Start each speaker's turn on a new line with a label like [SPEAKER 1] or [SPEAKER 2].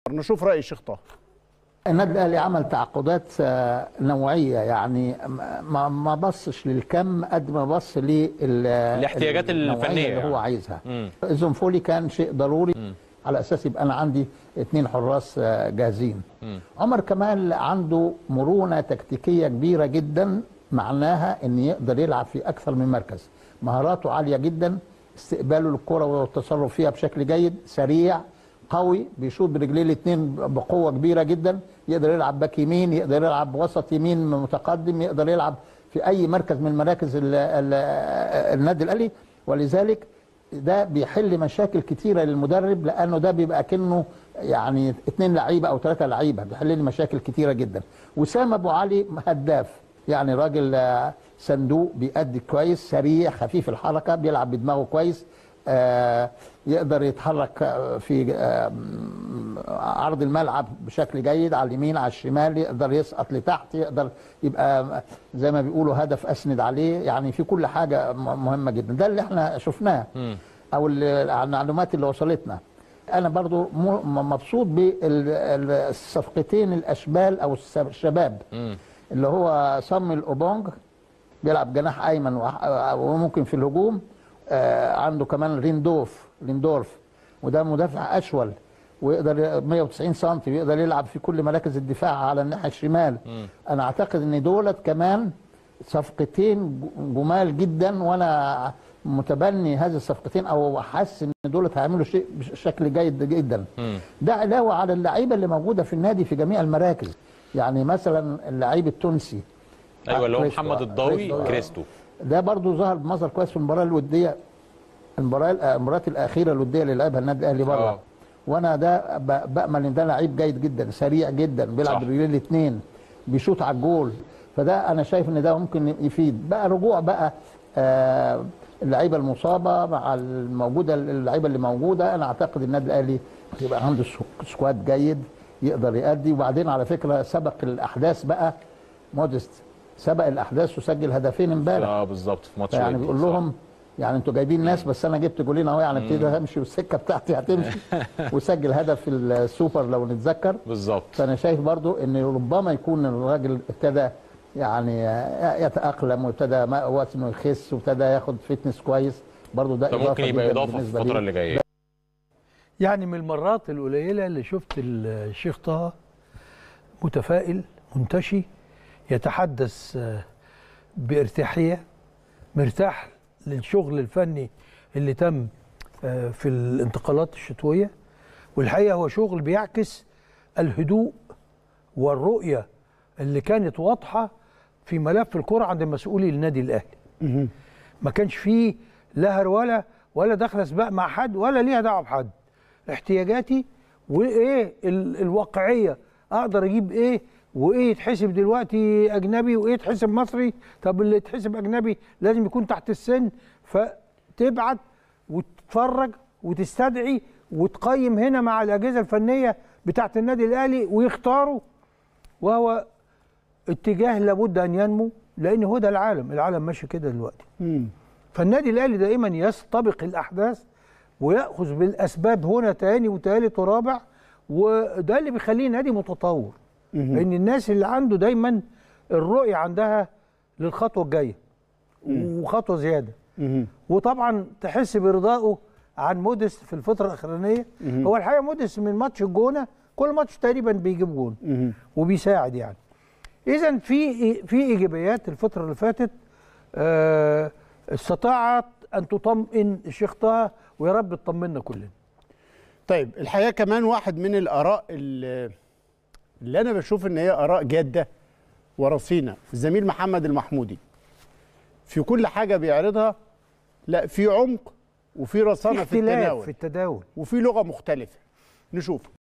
[SPEAKER 1] نشوف راي الشيخ طه
[SPEAKER 2] النادي الاهلي عمل تعاقدات آه، نوعيه يعني ما ما بصش للكم قد ما بص
[SPEAKER 3] الاحتياجات الفنية
[SPEAKER 2] اللي هو
[SPEAKER 3] يعني.
[SPEAKER 2] عايزها
[SPEAKER 3] مم.
[SPEAKER 2] زنفولي كان شيء ضروري على اساس يبقى انا عندي اثنين حراس آه، جاهزين عمر كمال عنده مرونه تكتيكيه كبيره جدا معناها ان يقدر يلعب في اكثر من مركز مهاراته عاليه جدا استقباله للكره والتصرف فيها بشكل جيد سريع قوي بيشوط برجليه الاثنين بقوه كبيره جدا يقدر يلعب باك يمين يقدر يلعب وسط يمين متقدم يقدر يلعب في اي مركز من مراكز ال- ال- النادي الاهلي ولذلك ده بيحل مشاكل كتيره للمدرب لانه ده بيبقى كأنه يعني اثنين لعيبه او ثلاثه لعيبه بيحل لي مشاكل كتيره جدا وسام ابو علي هداف يعني راجل آه، صندوق بيأدي كويس سريع خفيف الحركه بيلعب بدماغه كويس آه، يقدر يتحرك آه، في آه، م- عرض الملعب بشكل جيد على اليمين على الشمال يقدر يسقط لتحت يقدر يبقى زي ما بيقولوا هدف اسند عليه يعني في كل حاجه م- مهمه جدا ده اللي احنا شفناه او اللي- المعلومات اللي وصلتنا انا برضو م- مبسوط بالصفقتين الاشبال او الس- الشباب اللي هو صم الاوبونج بيلعب جناح ايمن وح- وممكن في الهجوم آه، عنده كمان ريندوف ريندورف وده مدافع اشول ويقدر 190 سم ويقدر يلعب في كل مراكز الدفاع على الناحيه الشمال انا اعتقد ان دولت كمان صفقتين ج- جمال جدا وانا متبني هذه الصفقتين او حاسس ان دولت هيعملوا شيء بشكل جيد جدا ده علاوه على اللعيبه اللي موجوده في النادي في جميع المراكز يعني مثلا اللعيب التونسي
[SPEAKER 3] ايوه اللي هو
[SPEAKER 2] كريستو.
[SPEAKER 3] محمد الضوي
[SPEAKER 2] كريستو.
[SPEAKER 3] كريستو
[SPEAKER 2] ده برضو ظهر بمظهر كويس في المباراه الوديه المباراه المباراه الاخيره الوديه اللي لعبها النادي الاهلي بره
[SPEAKER 3] آه.
[SPEAKER 2] وانا ده ب- بامل ان ده لعيب جيد جدا سريع جدا
[SPEAKER 3] صح.
[SPEAKER 2] بيلعب برجلين الاثنين بيشوط على الجول فده انا شايف ان ده ممكن يفيد بقى رجوع بقى آه اللعيبه المصابه مع الموجوده اللعيبه اللي موجوده انا اعتقد النادي الاهلي يبقى عنده سك- سكواد جيد يقدر يأدي وبعدين على فكره سبق الاحداث بقى مودست سبق الاحداث وسجل هدفين امبارح
[SPEAKER 3] اه بالظبط في ماتش
[SPEAKER 2] يعني
[SPEAKER 3] ودي،
[SPEAKER 2] بيقول
[SPEAKER 3] صح.
[SPEAKER 2] لهم يعني انتوا جايبين ناس بس انا جبت جولين اهو يعني ابتدي امشي والسكه بتاعتي هتمشي وسجل هدف في السوبر لو نتذكر
[SPEAKER 3] بالظبط
[SPEAKER 2] فانا شايف برضو ان ربما يكون الراجل ابتدى يعني يتاقلم وابتدى ما- وزنه يخس وابتدى ياخد فتنس كويس برضو ده
[SPEAKER 3] فممكن يبقى
[SPEAKER 2] جداً
[SPEAKER 3] اضافه في
[SPEAKER 2] بالنسبة
[SPEAKER 3] الفتره
[SPEAKER 2] ليه.
[SPEAKER 3] اللي جايه
[SPEAKER 4] يعني من المرات القليلة اللي شفت الشيخ طه متفائل منتشي يتحدث آه، بارتياحية مرتاح للشغل الفني اللي تم آه، في الانتقالات الشتوية والحقيقة هو شغل بيعكس الهدوء والرؤية اللي كانت واضحة في ملف الكرة عند مسؤولي النادي الأهلي ما كانش فيه لا هرولة ولا دخل سباق مع حد ولا ليها دعوة بحد احتياجاتي وايه ال- الواقعيه اقدر اجيب ايه وايه يتحسب دلوقتي اجنبي وايه يتحسب مصري طب اللي يتحسب اجنبي لازم يكون تحت السن فتبعت وتتفرج وتستدعي وتقيم هنا مع الاجهزه الفنيه بتاعت النادي الاهلي ويختاروا وهو اتجاه لابد ان ينمو لان هو ده العالم العالم ماشي كده دلوقتي فالنادي الاهلي دائما يستبق الاحداث وياخذ بالاسباب هنا تاني وتالت ورابع وده اللي بيخليه نادي متطور لان الناس اللي عنده دايما الرؤيه عندها للخطوه الجايه وخطوه زياده وطبعا تحس برضائه عن موديس في الفتره الاخرانيه هو الحقيقه موديس من ماتش الجونه كل ماتش تقريبا بيجيب جون وبيساعد يعني اذا في في ايجابيات الفتره اللي فاتت آه، استطاعت ان تطمئن الشيخ طه ويا رب تطمنا كلنا
[SPEAKER 1] طيب الحقيقه كمان واحد من الاراء اللي, اللي انا بشوف ان هي اراء جاده ورصينه الزميل محمد المحمودي في كل حاجه بيعرضها لا في عمق وفي رصانه في
[SPEAKER 4] اختلاف
[SPEAKER 1] التناول
[SPEAKER 4] في التداول
[SPEAKER 1] وفي لغه مختلفه نشوف